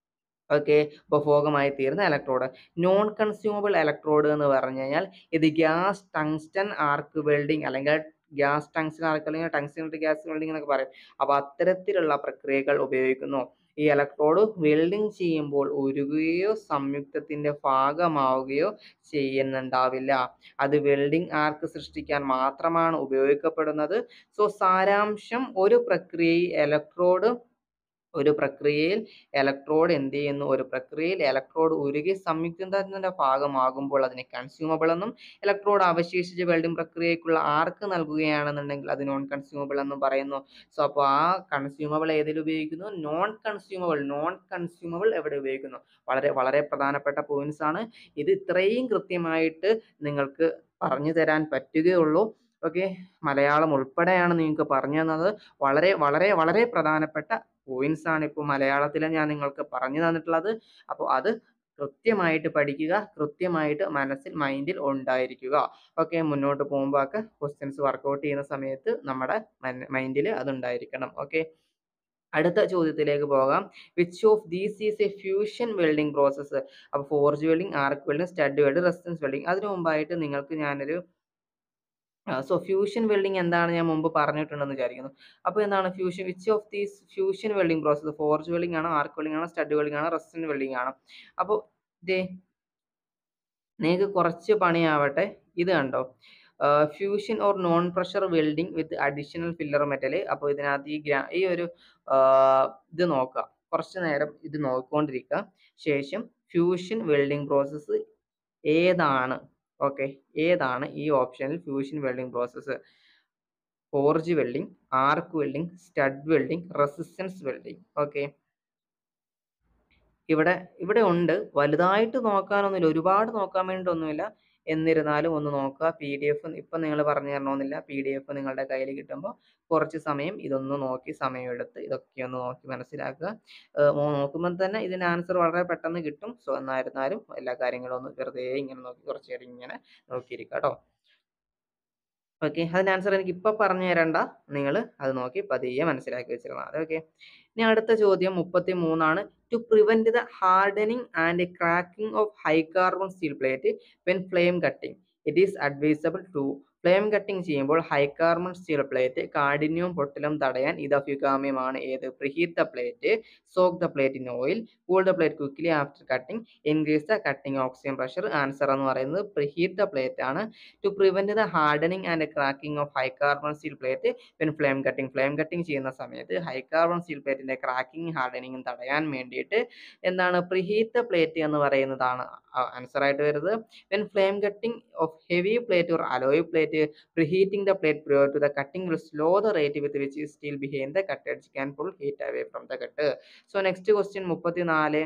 ഓക്കെ ഉപഭോഗമായി തീരുന്ന ഇലക്ട്രോഡ് നോൺ കൺസ്യൂമബിൾ ഇലക്ട്രോഡ് എന്ന് പറഞ്ഞു കഴിഞ്ഞാൽ ഇത് ഗ്യാസ് ടങ്സ്റ്റൺ ആർക്ക് വെൽഡിംഗ് അല്ലെങ്കിൽ ഗ്യാസ് ടങ്സ്റ്റൺ ആർക്ക് അല്ലെങ്കിൽ ടങ്സ്റ്റൺ ഗ്യാസ് വെൽഡിംഗ് എന്നൊക്കെ പറയും അപ്പോൾ അത്തരത്തിലുള്ള പ്രക്രിയകൾ ഉപയോഗിക്കുന്നു ഈ ഇലക്ട്രോഡ് വെൽഡിംഗ് ചെയ്യുമ്പോൾ ഉരുകുകയോ സംയുക്തത്തിന്റെ ഭാഗമാവുകയോ ചെയ്യുന്നുണ്ടാവില്ല അത് വെൽഡിംഗ് ആർക്ക് സൃഷ്ടിക്കാൻ മാത്രമാണ് ഉപയോഗിക്കപ്പെടുന്നത് സോ സാരാംശം ഒരു പ്രക്രിയയിൽ ഇലക്ട്രോഡ് ഒരു പ്രക്രിയയിൽ ഇലക്ട്രോഡ് എന്ത് ചെയ്യുന്നു ഒരു പ്രക്രിയയിൽ ഇലക്ട്രോഡ് ഉരുകി സംയുക്തത്തിന്റെ ഭാഗമാകുമ്പോൾ അതിനെ കൺസ്യൂമബിൾ എന്നും ഇലക്ട്രോഡ് അവശേഷിച്ച് വെൽഡിംഗ് പ്രക്രിയയ്ക്കുള്ള ആർക്ക് നൽകുകയാണെന്നുണ്ടെങ്കിൽ അത് നോൺ കൺസ്യൂമബിൾ എന്നും പറയുന്നു സോ അപ്പോൾ ആ കൺസ്യൂമബിൾ ഏതിൽ ഉപയോഗിക്കുന്നു നോൺ കൺസ്യൂമബിൾ നോൺ കൺസ്യൂമബിൾ എവിടെ ഉപയോഗിക്കുന്നു വളരെ വളരെ പ്രധാനപ്പെട്ട പോയിന്റ്സ് ആണ് ഇത് ഇത്രയും കൃത്യമായിട്ട് നിങ്ങൾക്ക് പറഞ്ഞു തരാൻ പറ്റുകയുള്ളൂ ഓക്കെ മലയാളം ഉൾപ്പെടെയാണ് നിങ്ങൾക്ക് പറഞ്ഞു തന്നത് വളരെ വളരെ വളരെ പ്രധാനപ്പെട്ട പോയിന്റ്സ് ആണ് ഇപ്പോൾ മലയാളത്തിൽ ഞാൻ നിങ്ങൾക്ക് പറഞ്ഞു തന്നിട്ടുള്ളത് അപ്പോൾ അത് കൃത്യമായിട്ട് പഠിക്കുക കൃത്യമായിട്ട് മനസ്സിൽ മൈൻഡിൽ ഉണ്ടായിരിക്കുക ഓക്കെ മുന്നോട്ട് പോകുമ്പോൾ ഒക്കെ ക്വസ്റ്റ്യൻസ് വർക്കൗട്ട് ചെയ്യുന്ന സമയത്ത് നമ്മുടെ മൈൻഡിൽ അതുണ്ടായിരിക്കണം ഓക്കെ അടുത്ത ചോദ്യത്തിലേക്ക് പോകാം which of these is a fusion welding process അപ്പോൾ forge welding arc welding stud welding resistance welding അതിനു മുമ്പായിട്ട് നിങ്ങൾക്ക് ഞാനൊരു സോ ഫ്യൂഷൻ വെൽഡിംഗ് എന്താണ് ഞാൻ മുമ്പ് പറഞ്ഞിട്ടുണ്ടെന്ന് വിചാരിക്കുന്നു അപ്പോൾ എന്താണ് fusion which of these fusion welding process forge welding ആണോ ആർക്ക് വെൽഡിംഗ് ആണോ സ്റ്റഡ് വെൽഡിംഗ് ആണോ റെസിസ്റ്റൻറ്റ് വെൽഡിംഗ് ആണോ അപ്പോൾ ഇതേ നിങ്ങൾക്ക് കുറച്ച് പണിയാവട്ടെ ഇത് കണ്ടോ fusion or non pressure welding with additional filler metal അപ്പോൾ ഇതിനകത്ത് ഈ ഗ്രാ ഈ ഒരു ഇത് നോക്കുക കുറച്ച് നേരം ഇത് നോക്കിക്കൊണ്ടിരിക്കുക ശേഷം ഫ്യൂഷൻ വെൽഡിംഗ് പ്രോസസ്സ് ഏതാണ് ഓക്കെ ഏതാണ് ഈ ഓപ്ഷനിൽ fusion welding process forge welding arc welding stud welding resistance welding okay ഇവിടെ ഇവിടെ ഉണ്ട് വലുതായിട്ട് നോക്കാനൊന്നുമില്ല ഒരുപാട് നോക്കാൻ വേണ്ടിയിട്ടൊന്നുമില്ല എന്നിരുന്നാലും ഒന്ന് നോക്കുക പി ഡി എഫ് ഇപ്പം നിങ്ങൾ പറഞ്ഞു തരണമെന്നില്ല പി ഡി എഫ് നിങ്ങളുടെ കയ്യിൽ കിട്ടുമ്പോൾ കുറച്ച് സമയം ഇതൊന്ന് നോക്കി സമയമെടുത്ത് ഇതൊക്കെ ഒന്ന് നോക്കി മനസ്സിലാക്കുക നോക്കുമ്പോൾ തന്നെ ഇതിൻ്റെ ആൻസർ വളരെ പെട്ടെന്ന് കിട്ടും സോ എന്നായിരുന്നാലും എല്ലാ കാര്യങ്ങളും ഒന്ന് വെറുതെ ഇങ്ങനെ നോക്കി കുറച്ച് നേരം ഇങ്ങനെ നോക്കിയിരിക്കുക കേട്ടോ ഓക്കെ അതിൻ്റെ ആൻസർ എനിക്ക് ഇപ്പം പറഞ്ഞു തരണ്ട നിങ്ങൾ അത് നോക്കി പതിയെ മനസ്സിലാക്കി വെച്ചിരുന്നാൽ മതി ഓക്കെ ഇനി അടുത്ത ചോദ്യം മുപ്പത്തി മൂന്നാണ് to prevent the hardening and cracking of high carbon steel plate when flame cutting it is advisable to flame cutting ചെയ്യുമ്പോൾ ഹൈ കാർബൺ സ്റ്റീൽ പ്ലേറ്റ് കാഠിന്യവും പൊട്ടലും തടയാൻ ഇത് അഭികാമ്യമാണ് ഏത് preheat the plate soak the plate in oil cool the plate quickly after cutting increase the cutting oxygen pressure answer എന്ന് പറയുന്നത് preheat the plate ആണ് to prevent the hardening and cracking of high carbon steel plate when flame cutting flame cutting ചെയ്യുന്ന സമയത്ത് high carbon steel പ്ലേറ്റിന്റെ cracking ഹാർഡനിങ്ങും തടയാൻ വേണ്ടിയിട്ട് എന്താണ് പ്രിഹീറ്റ് ദ പ്ലേറ്റ് എന്ന് പറയുന്നതാണ് ആൻസർ ആയിട്ട് വരുന്നത് when flame cutting of heavy plate or alloy plate preheating the plate prior to the cutting will slow the rate with which steel behind the cut edge can pull heat away from the cut. So next question മുപ്പത്തിനാല്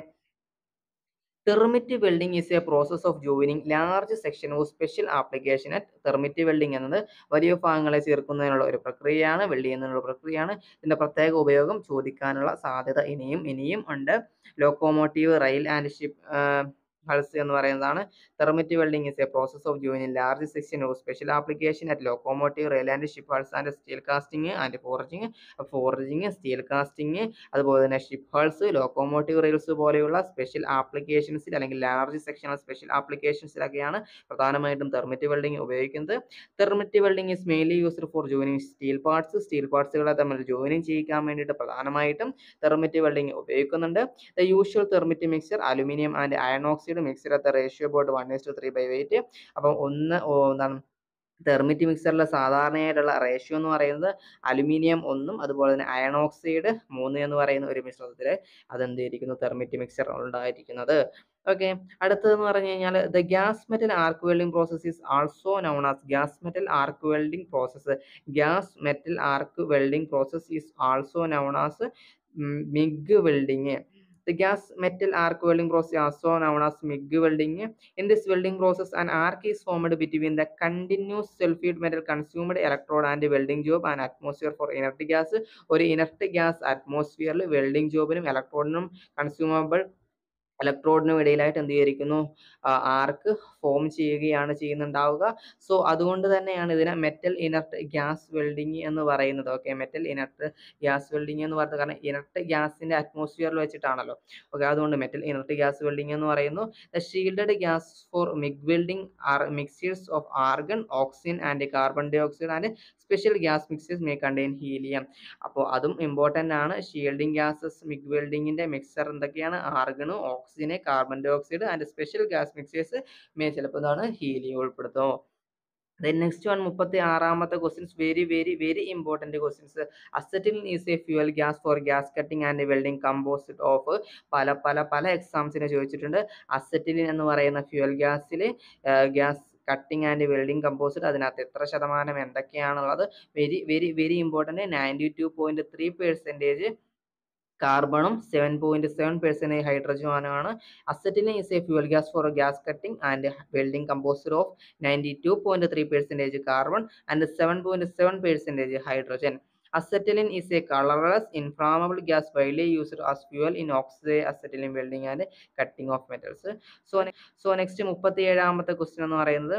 thermit welding is a process of joining large section of special application at thermit welding എന്നത് വലിയ ഭാഗങ്ങളെ ചേർക്കുന്നതിനുള്ള ഒരു പ്രക്രിയയാണ് weld ചെയ്യുന്നതിനുള്ള പ്രക്രിയയാണ് ഇതിന്റെ പ്രത്യേക ഉപയോഗം ചോദിക്കാനുള്ള സാധ്യത ഇനിയും ഇനിയും ഉണ്ട് locomotive rail and ship hulls എന്ന് പറയുന്നതാണ് thermit welding is a process of joining large section of special application at locomotive rail and ship hulls and steel casting and forging forging steel casting അതുപോലെ തന്നെ ship hulls locomotive rails പോലെയുള്ള special ആപ്ലിക്കേഷൻസിൽ അല്ലെങ്കിൽ large sectional special ആപ്ലിക്കേഷൻസിലൊക്കെയാണ് പ്രധാനമായിട്ടും thermit welding ഉപയോഗിക്കുന്നത് thermit welding is mainly used for joining steel parts steel പാർട്സുകളെ തമ്മിൽ ജോയിനിങ് ചെയ്യിക്കാൻ വേണ്ടിയിട്ട് പ്രധാനമായിട്ടും തെർമിറ്റ് വെൽഡിംഗ് ഉപയോഗിക്കുന്നുണ്ട് the usual thermit mixer aluminium and iron oxide mixer at ratio about one is to three by weight അപ്പം ഒന്ന് എന്താണ് thermite മിക്സറിലെ സാധാരണയായിട്ടുള്ള ratio എന്ന് പറയുന്നത് അലുമിനിയം ഒന്നും അതുപോലെ തന്നെ അയൺ ഓക്സൈഡ് മൂന്ന് എന്ന് പറയുന്ന ഒരു മിശ്രിതത്തിൽ അതെന്തായിരിക്കുന്നു തെർമിറ്റ് മിക്സർ ഉണ്ടായിരിക്കുന്നത് ഓക്കെ അടുത്തതെന്ന് പറഞ്ഞു കഴിഞ്ഞാൽ the gas metal arc welding process is also known as gas metal arc welding process gas metal arc welding process is also known as MIG welding The gas metal arc welding process is also known as MIG welding. In this welding process, an arc is formed between the continuous sulfide metal consumed electrode and welding job and atmosphere for inert gas. ഒരു inert gas അറ്റ്മോസ്ഫിയറിൽ welding ജോബിനും ഇലക്ട്രോണിനും consumable ഇലക്ട്രോഡിനും ഇടയിലായിട്ട് എന്ത് ചെയ്തിരിക്കുന്നു ആർക്ക് form ചെയ്യുകയാണ് ചെയ്യുന്നുണ്ടാവുക so അതുകൊണ്ട് തന്നെയാണ് ഇതിനെ മെറ്റൽ ഇനർട്ട് ഗ്യാസ് വെൽഡിങ് എന്ന് പറയുന്നത് okay metal inert gas welding എന്ന് പറയുന്നത് കാരണം ഇനർട്ട് ഗ്യാസിന്റെ അറ്റ്മോസ്ഫിയറിൽ വെച്ചിട്ടാണല്ലോ ഓക്കെ അതുകൊണ്ട് മെറ്റൽ ഇനർട്ട് ഗ്യാസ് വെൽഡിങ് എന്ന് പറയുന്നു the shielded gas for MIG welding are mixers of argon oxygen and carbon dioxide and special gas mixers may contain helium അപ്പോൾ അതും ഇമ്പോർട്ടൻ്റ് ആണ് ഷീൽഡിംഗ് ഗ്യാസസ് മിഗ് വെൽഡിങ്ങിന്റെ mixer എന്തൊക്കെയാണ് argon oxygen carbon dioxide and special gas mixers may ചിലപ്പോൾ എന്താണ് helium ഉൾപ്പെടുത്തും then next one മുപ്പത്തി ആറാമത്തെ questions very very very important questions acetylene is a fuel gas for gas cutting and welding composite of പല പല പല എക്സാംസിന് ചോദിച്ചിട്ടുണ്ട് acetylene എന്ന് പറയുന്ന ഫ്യൂവൽ ഗ്യാസിൽ gas cutting and welding composite അതിനകത്ത് എത്ര ശതമാനം എന്തൊക്കെയാണുള്ളത് very very very important ninety two point three percentage കാർബണും സെവൻ പോയിന്റ് സെവൻ പെർസെൻറ്റേജ് ഹൈഡ്രജനുമാണ് acetylene is a fuel gas for gas cutting and welding composite of ninety two point three percentage carbon and seven point seven percentage hydrogen Acetylene is a colorless, inflammable gas widely used as fuel in oxide acetylene welding and cutting of metals. So, so next മുപ്പത്തി ഏഴാമത്തെ question എന്ന് പറയുന്നത്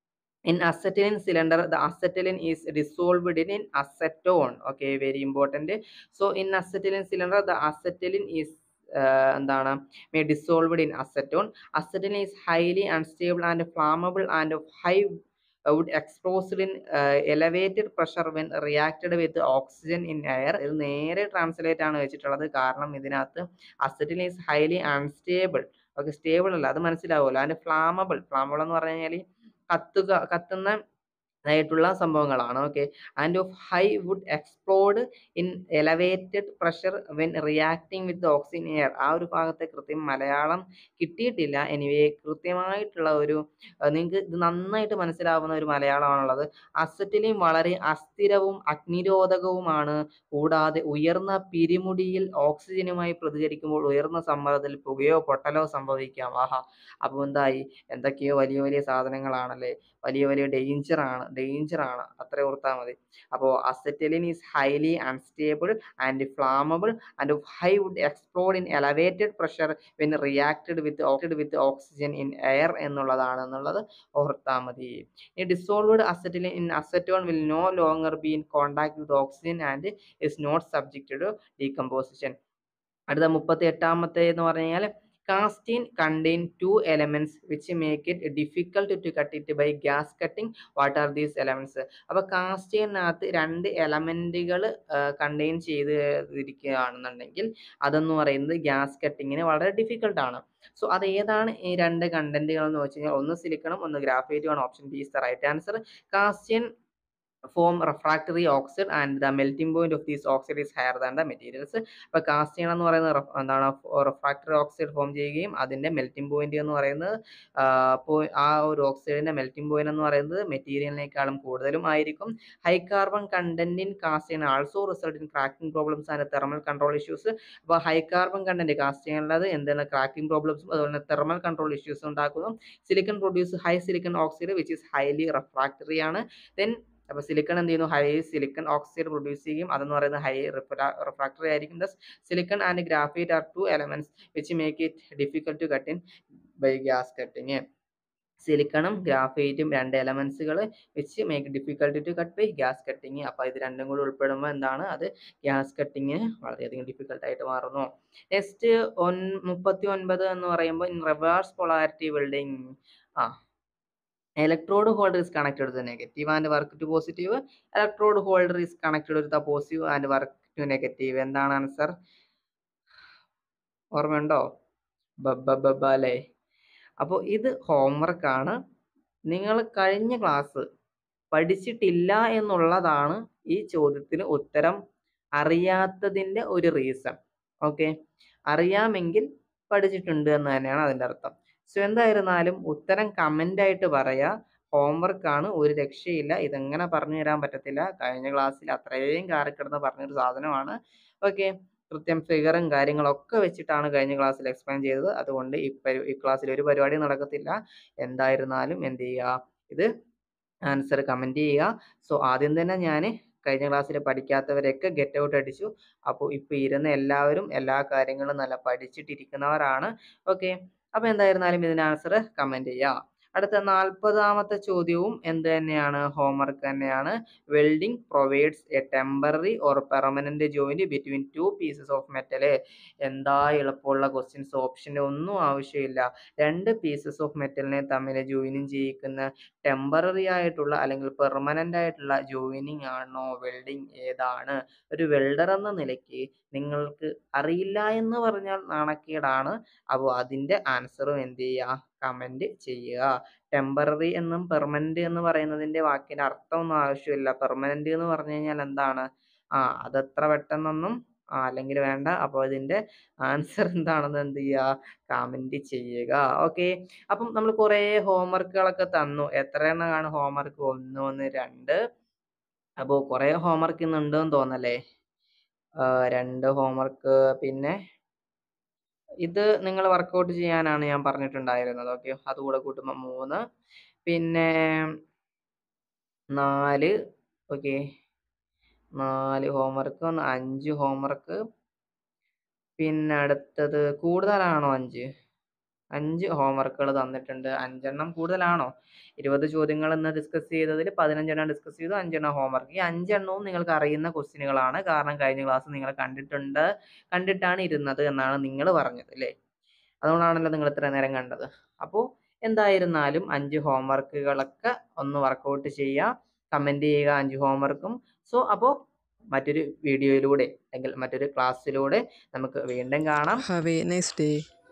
in acetylene cylinder the acetylene is dissolved in acetone okay very important so in acetylene cylinder the acetylene is uh, എന്താണ് may dissolved in acetone acetylene is highly unstable and flammable and of high uh, would exposed in uh, elevated pressure when reacted with oxygen in air ഇത് നേരെ translate ആണ് വെച്ചിട്ടുള്ളത് കാരണം ഇതിനകത്ത് acetylene is highly unstable okay stable അല്ല അത് മനസ്സിലാവുമല്ലോ അതിന്റെ flammable flammable എന്ന് പറഞ്ഞു കഴിഞ്ഞാൽ കത്തുക കത്തുന്ന ആയിട്ടുള്ള സംഭവങ്ങളാണ് okay and of high would explode in elevated pressure when reacting with oxygen air ആ ഒരു ഭാഗത്തെ കൃത്യം മലയാളം കിട്ടിയിട്ടില്ല എനിവേ കൃത്യമായിട്ടുള്ള ഒരു നിങ്ങൾക്ക് ഇത് നന്നായിട്ട് മനസ്സിലാവുന്ന ഒരു മലയാളമാണുള്ളത് അസറ്റിലും വളരെ അസ്ഥിരവും അഗ്നിരോധകവുമാണ് കൂടാതെ ഉയർന്ന പിരിമുടിയിൽ ഓക്സിജനുമായി പ്രതികരിക്കുമ്പോൾ ഉയർന്ന സമ്മർദ്ദത്തിൽ പുകയോ പൊട്ടലോ സംഭവിക്കാം ആഹാ അപ്പോൾ എന്തായി എന്തൊക്കെയോ വലിയ വലിയ സാധനങ്ങളാണല്ലേ വലിയ വലിയ ഡേഞ്ചർ ആണ് ഡേഞ്ചർ ആണ് അത്ര ഓർത്താൽ മതി അപ്പോൾ acetylene is highly unstable and flammable and high would explode in elevated pressure when reacted with oxide with oxygen in air എന്നുള്ളതാണ് എന്നുള്ളത് ഓർത്താൽ മതി ഈ dissolved acetylene in acetone will no longer be in contact with oxygen and is not subject to decomposition അടുത്ത മുപ്പത്തി എട്ടാമത്തെ എന്ന് പറഞ്ഞു കഴിഞ്ഞാൽ cast iron contain two elements which make it difficult to cut it by gas cutting what are these elements അപ്പോൾ കാസ്റ്റീനകത്ത് രണ്ട് എലമെന്റുകൾ contain ചെയ്തിരിക്കുകയാണെന്നുണ്ടെങ്കിൽ അതെന്ന് പറയുന്നത് ഗ്യാസ് കട്ടിങ്ങിന് വളരെ ഡിഫിക്കൽട്ടാണ് സോ അത് ഏതാണ് ഈ രണ്ട് കണ്ടന്റുകൾ എന്ന് വെച്ച് കഴിഞ്ഞാൽ ഒന്ന് സിലിക്കണും ഒന്ന് ഗ്രാഫൈറ്റും ആണ് option B is the right answer cast iron form refractory oxide and the melting point of these oxide is higher than the materials അപ്പോൾ കാസ്റ്റ്യൻ എന്ന് പറയുന്നത് ref- എന്താണ് റിഫ്രാക്ടറി ഓക്സൈഡ് ഫോം ചെയ്യുകയും അതിൻ്റെ മെൽറ്റിംഗ് പോയിന്റ് എന്ന് പറയുന്നത് അപ്പോൾ ആ ഒരു ഓക്സൈഡിൻ്റെ മെൽറ്റിംഗ് പോയിന്റ് എന്ന് പറയുന്നത് മെറ്റീരിയലിനേക്കാളും കൂടുതലും ആയിരിക്കും high carbon content in cast iron also result in cracking problems and thermal control issues അപ്പോൾ ഹൈ കാർബൺ കണ്ടന്റ് കാസ്റ്റൈനുള്ളത് എന്താണ് ക്രാക്കിംഗ് പ്രോബ്ലംസും അതുപോലെ തന്നെ തെർമൽ കൺട്രോൾ ഇഷ്യൂസും ഉണ്ടാക്കുന്നു silicon produce high silicon oxide which is highly refractory ആണ് ദെൻ അപ്പോൾ സിലിക്കൺ എന്ത് ചെയ്യുന്നു ഹൈ സിലിക്കൺ ഓക്സൈഡ് പ്രൊഡ്യൂസ് ചെയ്യും അതെന്ന് പറയുന്നത് ഹൈ റിഫ്രാക്ടറി ആയിരിക്കും thus silicon and graphite are two elements which make it difficult to cut in by gas cutting സിലിക്കണും ഗ്രാഫൈറ്റും രണ്ട് എലമെന്റ്സുകൾ which make difficulty to cut by gas cutting അപ്പോൾ ഇത് രണ്ടും കൂടി ഉൾപ്പെടുമ്പോൾ എന്താണ് അത് ഗ്യാസ് കട്ടിങ്ങിന് വളരെയധികം ഡിഫിക്കൽട്ടായിട്ട് മാറുന്നു നെക്സ്റ്റ് ഒൻ മുപ്പത്തി ഒൻപത് എന്ന് പറയുമ്പോൾ ഇൻ റിവേഴ്സ് പൊളാരിറ്റി വെൽഡിങ് ആ electrode holder is connected to the negative and work to positive electrode holder is connected to the positive and work to negative എന്താണ് ആൻസർ ഓർമ്മയുണ്ടോ ബബ്ബ അല്ലേ അപ്പോൾ ഇത് ഹോംവർക്ക് ആണ് നിങ്ങൾ കഴിഞ്ഞ ക്ലാസ് പഠിച്ചിട്ടില്ല എന്നുള്ളതാണ് ഈ ചോദ്യത്തിന് ഉത്തരം അറിയാത്തതിൻ്റെ ഒരു റീസൺ ഓക്കെ അറിയാമെങ്കിൽ പഠിച്ചിട്ടുണ്ട് എന്ന് തന്നെയാണ് അതിൻ്റെ അർത്ഥം സോ എന്തായിരുന്നാലും ഉത്തരം കമൻ്റ് ആയിട്ട് പറയാ ഹോംവർക്ക് ആണ് ഒരു രക്ഷയില്ല ഇതെങ്ങനെ പറഞ്ഞു തരാൻ പറ്റത്തില്ല കഴിഞ്ഞ ക്ലാസ്സിൽ അത്രയും കാറിക്കിടന്ന് പറഞ്ഞൊരു സാധനമാണ് ഓക്കെ കൃത്യം ഫിഗറും കാര്യങ്ങളൊക്കെ വെച്ചിട്ടാണ് കഴിഞ്ഞ ക്ലാസ്സിൽ എക്സ്പ്ലെയിൻ ചെയ്തത് അതുകൊണ്ട് ഈ പരി- ഈ ക്ലാസ്സിൽ ഒരു പരിപാടി നടക്കത്തില്ല എന്തായിരുന്നാലും എന്ത് ചെയ്യുക ഇത് ആൻസർ കമൻറ്റ് ചെയ്യുക സോ ആദ്യം തന്നെ ഞാൻ കഴിഞ്ഞ ക്ലാസ്സിൽ പഠിക്കാത്തവരെയൊക്കെ ഗെറ്റ് ഔട്ട് അടിച്ചു അപ്പോൾ ഇപ്പോൾ ഇരുന്ന എല്ലാവരും എല്ലാ കാര്യങ്ങളും നല്ല പഠിച്ചിട്ടിരിക്കുന്നവരാണ് ഓക്കെ അപ്പോൾ എന്തായിരുന്നാലും ഇതിന് ആൻസർ കമൻറ്റ് ചെയ്യുക അടുത്ത നാൽപ്പതാമത്തെ ചോദ്യവും എന്ത് തന്നെയാണ് ഹോംവർക്ക് തന്നെയാണ് welding provides a temporary or permanent joint between two pieces of metal എന്താ എളുപ്പമുള്ള ക്വസ്റ്റ്യൻസ് ഓപ്ഷൻ്റെ ഒന്നും ആവശ്യമില്ല രണ്ട് പീസസ് ഓഫ് മെറ്റലിനെ തമ്മിൽ ജോയിനിങ് ചെയ്യിക്കുന്ന ടെമ്പററി ആയിട്ടുള്ള അല്ലെങ്കിൽ പെർമനന്റ് ആയിട്ടുള്ള ജോയിനിങ് ആണോ വെൽഡിംഗ് ഏതാണ് ഒരു വെൽഡർ എന്ന നിലയ്ക്ക് നിങ്ങൾക്ക് അറിയില്ല എന്ന് പറഞ്ഞാൽ നാണക്കേടാണ് അപ്പോൾ അതിൻ്റെ ആൻസറും എന്ത് ചെയ്യുക കമൻറ്റ് ചെയ്യുക ടെമ്പററി എന്നും പെർമനന്റ് എന്ന് പറയുന്നതിൻ്റെ വാക്കിൻ്റെ അർത്ഥമൊന്നും ആവശ്യമില്ല പെർമനന്റ് എന്ന് പറഞ്ഞു കഴിഞ്ഞാൽ എന്താണ് ആ അതത്ര പെട്ടെന്നൊന്നും ആ അല്ലെങ്കിൽ വേണ്ട അപ്പോൾ ഇതിൻ്റെ ആൻസർ എന്താണെന്ന് എന്ത് ചെയ്യുക കമൻറ്റ് ചെയ്യുക ഓക്കെ അപ്പം നമ്മൾ കുറേ ഹോംവർക്കുകളൊക്കെ തന്നു എത്ര എണ്ണമാണ് ഹോംവർക്ക് ഒന്ന് ഒന്ന് രണ്ട് അപ്പോൾ കുറേ ഹോംവർക്ക് ഇന്ന് ഉണ്ടെന്ന് തോന്നല്ലേ ആ, രണ്ട് ഹോംവർക്ക് പിന്നെ ഇത് നിങ്ങൾ വർക്കൗട്ട് ചെയ്യാനാണ് ഞാൻ പറഞ്ഞിട്ടുണ്ടായിരുന്നത് ഓക്കെ അതുകൂടെ കൂട്ടുമ്പോൾ മൂന്ന് പിന്നെ നാല് ഓക്കെ നാല് ഹോംവർക്ക് ഒന്ന് അഞ്ച് ഹോംവർക്ക് പിന്നെ അടുത്തത് കൂടുതലാണോ അഞ്ച് അഞ്ച് ഹോംവർക്കുകൾ തന്നിട്ടുണ്ട് അഞ്ചെണ്ണം കൂടുതലാണോ ഇരുപത് ചോദ്യങ്ങൾ ഇന്ന് ഡിസ്കസ് ചെയ്തതിൽ പതിനഞ്ചെണ്ണം ഡിസ്കസ് ചെയ്തു അഞ്ചെണ്ണം ഹോംവർക്ക് ഈ അഞ്ചെണ്ണവും നിങ്ങൾക്ക് അറിയുന്ന ക്വസ്റ്റ്യനുകളാണ് കാരണം കഴിഞ്ഞ ക്ലാസ് നിങ്ങൾ കണ്ടിട്ടുണ്ട് കണ്ടിട്ടാണ് ഇരുന്നത് എന്നാണ് നിങ്ങൾ പറഞ്ഞത് അല്ലേ അതുകൊണ്ടാണല്ലോ നിങ്ങൾ ഇത്ര നേരം കണ്ടത് അപ്പോൾ എന്തായിരുന്നാലും അഞ്ച് ഹോംവർക്കുകളൊക്കെ ഒന്ന് വർക്കൗട്ട് ചെയ്യുക കമൻറ്റ് ചെയ്യുക അഞ്ച് ഹോംവർക്കും സോ അപ്പോൾ മറ്റൊരു വീഡിയോയിലൂടെ അല്ലെങ്കിൽ മറ്റൊരു ക്ലാസ്സിലൂടെ നമുക്ക് വീണ്ടും കാണാം Have a nice day.